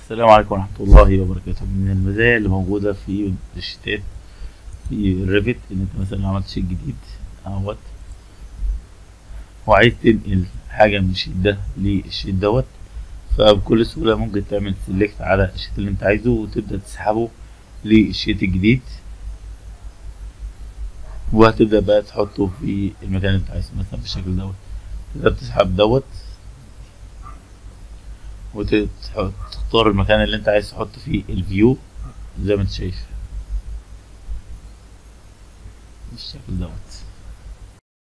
السلام عليكم ورحمة الله وبركاته من المزايا اللي موجودة في الشتات في الريفت ان انت مثلا لو عملت شيت جديد اهوت وعايز تنقل حاجة من الشيت ده للشيت دوت فبكل سهولة ممكن تعمل سيلكت على الشيت اللي انت عايزه وتبدأ تسحبه للشيت الجديد وهتبدأ بقى تحطه في المكان اللي انت عايزه مثلا بالشكل دوت تقدر تسحب دوت وتختار المكان اللي انت عايز تحط فيه الفيو زي ما انت شايف بالشكل دوت